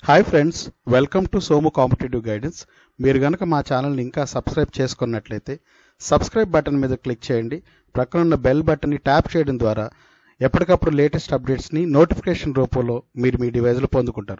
hi friends welcome to Somu competitive guidance మీరు కనుక మా ఛానల్ని ఇంకా సబ్స్క్రైబ్ చేసుకున్నట్లయితే సబ్స్క్రైబ్ బటన్ మీద క్లిక్ చేయండి ప్రక్కన ఉన్న బెల్ బటన్ని ట్యాప్ చేయడం ద్వారా ఎప్పటికప్పుడు లేటెస్ట్ అప్డేట్స్ని నోటిఫికేషన్ రూపంలో మీరు మీ డివైజ్లో పొందుకుంటారు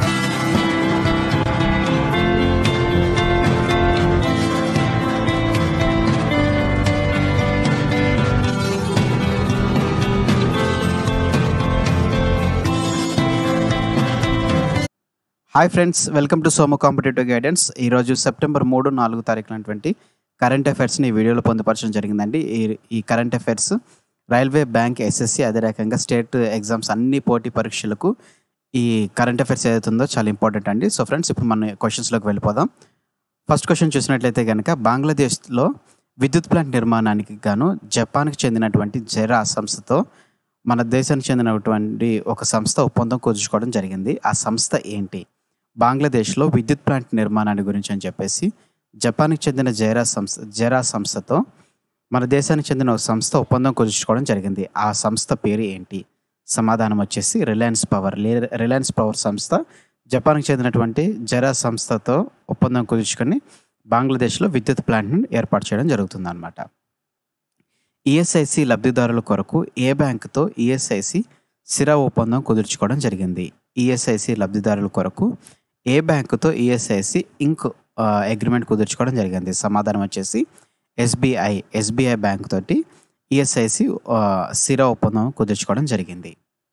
hi friends welcome to Somo competitive guidance ఈరోజు సెప్టెంబర్ మూడు నాలుగు తారీఖునటువంటి కరెంట్ అఫైర్స్ని ఈ వీడియోలో పొందుపరచడం జరిగిందండి ఈ ఈ current affairs railway bank SSC అదే రకంగా స్టేట్ ఎగ్జామ్స్ అన్ని పోటీ పరీక్షలకు ఈ కరెంట్ అఫైర్స్ ఏదైతుందో చాలా ఇంపార్టెంట్ అండి సో ఫ్రెండ్స్ ఇప్పుడు మన క్వశ్చన్స్లోకి వెళ్ళిపోదాం ఫస్ట్ క్వశ్చన్ చూసినట్లయితే కనుక బంగ్లాదేశ్లో విద్యుత్ ప్లాంట్ నిర్మాణానికి గాను జపాన్కి చెందినటువంటి జెరా సంస్థతో మన దేశానికి చెందినటువంటి ఒక సంస్థ ఒప్పందం కుదుర్చుకోవడం జరిగింది ఆ సంస్థ ఏంటి బంగ్లాదేశ్లో విద్యుత్ ప్లాంట్ నిర్మాణాన్ని గురించి అని చెప్పేసి జపాన్కి చెందిన జైరా సంస్థ జెరా సంస్థతో మన దేశానికి చెందిన ఒక సంస్థ ఒప్పందం కుదుర్చుకోవడం జరిగింది ఆ సంస్థ పేరు ఏంటి సమాధానం వచ్చేసి రిలయన్స్ పవర్ రిలయన్స్ పవర్ సంస్థ జపాన్కి చెందినటువంటి జెరా సంస్థతో ఒప్పందం కుదుర్చుకొని బంగ్లాదేశ్లో విద్యుత్ ప్లాంట్ను ఏర్పాటు చేయడం జరుగుతుంది అనమాట ఈఎస్ఐసి లబ్ధిదారుల కొరకు ఏ బ్యాంకుతో ఈఎస్ఐసి సిరా ఒప్పందం కుదుర్చుకోవడం జరిగింది ఈఎస్ఐసి లబ్ధిదారుల కొరకు ఏ బ్యాంకుతో ఈఎస్ఐసి ఇంక్ అగ్రిమెంట్ కుదుర్చుకోవడం జరిగింది సమాధానం వచ్చేసి ఎస్బీఐ ఎస్బీఐ బ్యాంక్ తోటి ఈఎస్ఐసి సిరా ఒప్పందం కుదుర్చుకోవడం జరిగింది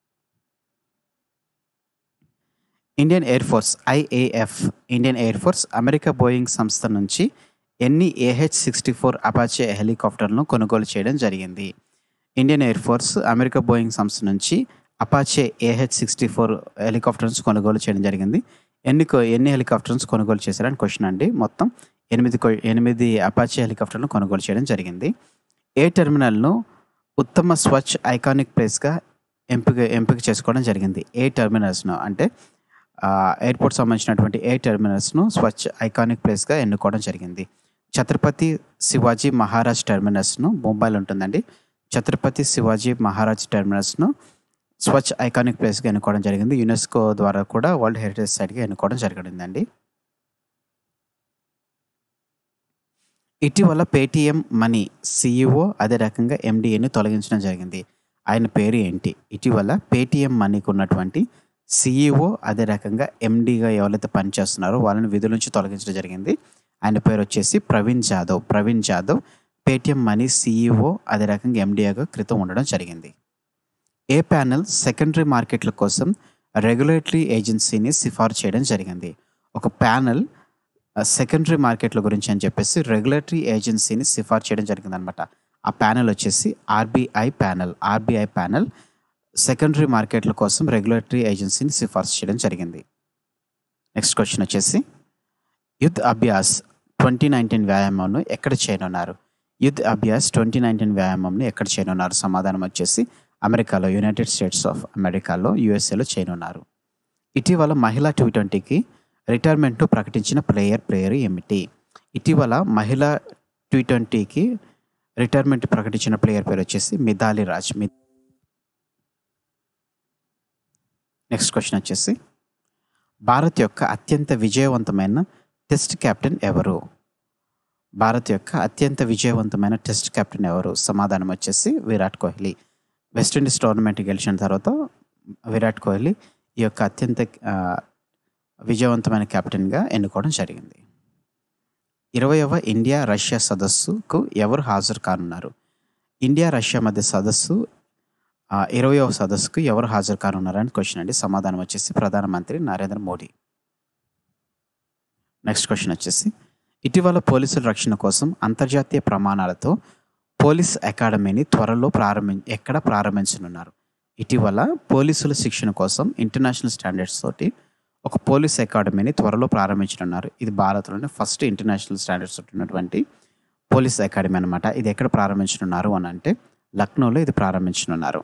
Indian air force IAF Indian air force America Boeing సంస్థ నుంచి ఎన్ని ఏహెచ్ సిక్స్టీ ఫోర్ అపాచే హెలికాప్టర్లను కొనుగోలు చేయడం జరిగింది Indian air force America Boeing సంస్థ నుంచి Apache AH sixty four helicopters కొనుగోలు చేయడం జరిగింది ఎన్ని కొ- ఎన్ని హెలికాప్టర్స్ కొనుగోలు చేశారని క్వశ్చన్ అండి మొత్తం ఎనిమిది కొ- ఎనిమిది అపాచే హెలికాప్టర్లను కొనుగోలు చేయడం జరిగింది ఏ టెర్మినల్ను ఉత్తమ స్వచ్ఛ ఐకానిక్ ప్లేస్గా ఎంపిక ఎంపిక చేసుకోవడం జరిగింది ఏ టెర్మినల్స్ను అంటే ఆ, ఎయిర్పోర్ట్ సంబంధించినటువంటి ఏ టెర్మినల్స్ను స్వచ్ఛ ఐకానిక్ ప్లేస్గా ఎన్నుకోవడం జరిగింది ఛత్రపతి శివాజీ మహారాజ్ టెర్మినల్స్ను ముంబైలో ఉంటుందండి ఛత్రపతి శివాజీ మహారాజ్ టెర్మినల్స్ను స్వచ్ఛ ఐకానిక్ ప్లేస్గా ఎన్నుకోవడం జరిగింది యునెస్కో ద్వారా కూడా వరల్డ్ హెరిటేజ్ సైట్గా ఎన్నుకోవడం జరిగిందండి ఇటీవల పేటిఎం మనీ సిఇఓ అదే రకంగా ఎండిఏని తొలగించడం జరిగింది ఆయన పేరు ఏంటి ఇటీవల పేటిఎం మనీకి ఉన్నటువంటి సిఇఓ అదే రకంగా ఎండిగా ఎవరైతే పనిచేస్తున్నారో వాళ్ళని విధుల నుంచి తొలగించడం జరిగింది ఆయన పేరు వచ్చేసి Praveen Jadhav Praveen Jadhav Paytm money CEO అదే రకంగా ఎండిఏగా క్రితం ఉండడం జరిగింది ఏ ప్యానెల్ సెకండరీ మార్కెట్ల కోసం రెగ్యులేటరీ ఏజెన్సీని సిఫారు చేయడం జరిగింది ఒక ప్యానెల్ సెకండరీ మార్కెట్ల గురించి అని చెప్పేసి రెగ్యులేటరీ ఏజెన్సీని సిఫారు చేయడం జరిగింది అనమాట ఆ ప్యానెల్ వచ్చేసి RBI panel RBI panel secondary మార్కెట్ల కోసం రెగ్యులేటరీ ఏజెన్సీని సిఫార్సు చేయడం జరిగింది నెక్స్ట్ క్వశ్చన్ వచ్చేసి యుద్ధ్ అభ్యాస్ ట్వంటీ నైన్టీన్ వ్యాయామంను ఎక్కడ చేయనున్నారు యుద్ధ్ అభ్యాస్ ట్వంటీ నైన్టీన్ వ్యాయామంను ఎక్కడ చేయనున్నారు సమాధానం వచ్చేసి అమెరికాలో యునైటెడ్ స్టేట్స్ ఆఫ్ అమెరికాలో యుఎస్ఏలో చేయనున్నారు ఇటీవల మహిళా టీ ట్వంటీకి రిటైర్మెంట్ ప్రకటించిన ప్లేయర్ ప్లేయర్ ఏమిటి ఇటీవల మహిళా టీ ట్వంటీకి రిటైర్మెంట్ ప్రకటించిన ప్లేయర్ పేరు వచ్చేసి మిథాలి రాజ్ మి నెక్స్ట్ క్వశ్చన్ వచ్చేసి భారత్ యొక్క అత్యంత విజయవంతమైన టెస్ట్ కెప్టెన్ ఎవరు భారత్ యొక్క అత్యంత విజయవంతమైన టెస్ట్ కెప్టెన్ ఎవరు సమాధానం వచ్చేసి విరాట్ కోహ్లీ వెస్టిండీస్ టోర్నమెంట్ గెలిచిన తర్వాత విరాట్ కోహ్లీ ఈ యొక్క అత్యంత ఆ, విజయవంతమైన కెప్టెన్గా ఎన్నుకోవడం జరిగింది ఇరవయవ ఇండియా రష్యా సదస్సుకు ఎవరు హాజరు కానున్నారు ఇండియా రష్యా మధ్య సదస్సు ఆ, ఇరవయవ సదస్సుకు ఎవరు హాజరు కానున్నారని క్వశ్చన్ అండి సమాధానం వచ్చేసి ప్రధానమంత్రి నరేంద్ర మోడీ నెక్స్ట్ క్వశ్చన్ వచ్చేసి ఇటీవల పోలీసుల రక్షణ కోసం అంతర్జాతీయ ప్రమాణాలతో పోలీస్ అకాడమీని త్వరలో ప్రారంభి ఎక్కడ ప్రారంభించనున్నారు ఇటీవల పోలీసుల శిక్షణ కోసం ఇంటర్నేషనల్ స్టాండర్డ్స్ తోటి ఒక పోలీస్ అకాడమీని త్వరలో ప్రారంభించనున్నారు ఇది భారత్లోనే ఫస్ట్ ఇంటర్నేషనల్ స్టాండర్డ్స్ తోటి ఉన్నటువంటి పోలీస్ అకాడమీ అనమాట ఇది ఎక్కడ ప్రారంభించనున్నారు అని అంటే లక్నోలో ఇది ప్రారంభించనున్నారు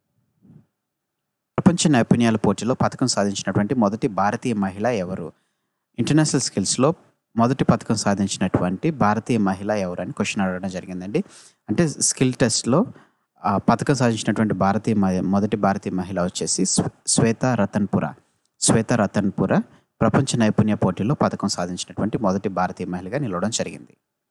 ప్రపంచ నైపుణ్యాల పోటీలో పథకం సాధించినటువంటి మొదటి భారతీయ మహిళ ఎవరు ఇంటర్నేషనల్ స్కిల్స్లో మొదటి పథకం సాధించినటువంటి భారతీయ మహిళ ఎవరు అని క్వశ్చన్ అడగడం జరిగిందండి అంటే స్కిల్ టెస్ట్లో ఆ, పథకం సాధించినటువంటి భారతీయ మ- మొదటి భారతీయ మహిళ వచ్చేసి స్వ- శ్వేత రతన్పుర శ్వేత రతన్పుర ప్రపంచ నైపుణ్య పోటీలో పథకం సాధించినటువంటి మొదటి భారతీయ మహిళగా నిలవడం జరిగింది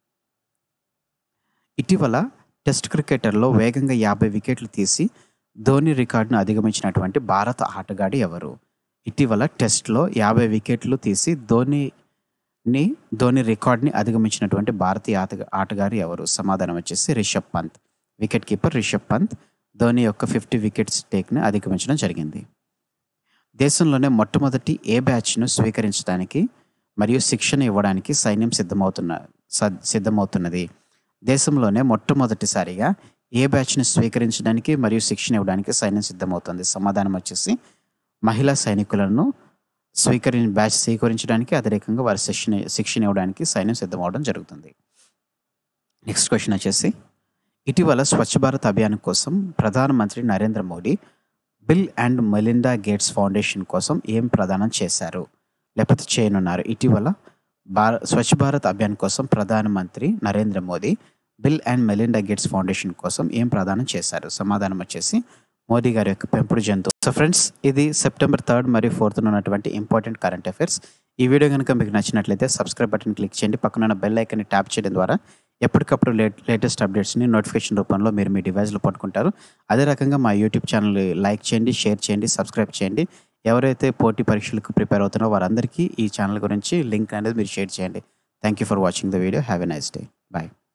ఇటీవల టెస్ట్ క్రికెటర్లో వేగంగా యాభై వికెట్లు తీసి ధోని రికార్డును అధిగమించినటువంటి భారత ఆటగాడి ఎవరు ఇటీవల టెస్ట్లో యాభై వికెట్లు తీసి ధోనిని ధోని రికార్డ్ని అధిగమించినటువంటి భారతీయ ఆట ఆటగాడు ఎవరు సమాధానం వచ్చేసి రిషబ్ పంత్ వికెట్ కీపర్ రిషబ్ పంత్ ధోని యొక్క ఫిఫ్టీ వికెట్స్ టేక్ని అధిగమించడం జరిగింది దేశంలోనే మొట్టమొదటి ఏ బ్యాచ్ను స్వీకరించడానికి మరియు శిక్షణ ఇవ్వడానికి సైన్యం సిద్ధమవుతున్న సద్- సిద్ధమవుతున్నది దేశంలోనే మొట్టమొదటిసారిగా ఏ బ్యాచ్ను స్వీకరించడానికి మరియు శిక్షణ ఇవ్వడానికి సైన్యం సిద్ధమవుతుంది సమాధానం వచ్చేసి మహిళా సైనికులను స్వీకరి బ్యాచ్ స్వీకరించడానికి అదేవిధంగా వారి శిక్షణ శిక్షణ ఇవ్వడానికి సైన్యం సిద్ధమవడం జరుగుతుంది నెక్స్ట్ క్వశ్చన్ వచ్చేసి ఇటీవల స్వచ్ఛ భారత్ అభియాన్ కోసం ప్రధానమంత్రి Narendra Modi Bill and Melinda Gates foundation కోసం ఏం ప్రదానం చేశారు లేకపోతే చేయనున్నారు ఇటీవల భార స్వచ్ఛ భారత్ అభియాన్ కోసం ప్రధానమంత్రి Narendra Modi Bill and Melinda Gates foundation కోసం ఏం ప్రదానం చేశారు సమాధానం వచ్చేసి మోదీ గారి యొక్క పెంపుడు జంతువు సో ఫ్రెండ్స్ ఇది సెప్టెంబర్ థర్డ్ మరియు ఫోర్త్ ఉన్నటువంటి ఇంపార్టెంట్ కరెంట్ అఫైర్స్ ఈ వీడియో కనుక మీకు నచ్చినట్లయితే సబ్స్క్రైబ్ బటన్ క్లిక్ చేయండి పక్కన ఉన్న బెల్ ఐకన్ని ట్యాప్ చేయడం ద్వారా ఎప్పటికప్పుడు లేట్ లేటెస్ట్ అప్డేట్స్ని నోటిఫికేషన్ రూపంలో మీరు మీ డివైస్లో పట్టుకుంటారు అదే రకంగా మా యూట్యూబ్ ఛానల్ లైక్ చేయండి షేర్ చేయండి సబ్స్క్రైబ్ చేయండి ఎవరైతే పోటీ పరీక్షలకు ప్రిపేర్ అవుతున్నారో వారందరికీ ఈ ఛానల్ గురించి లింక్ అనేది మీరు షేర్ చేయండి thank you for watching the video have a nice day bye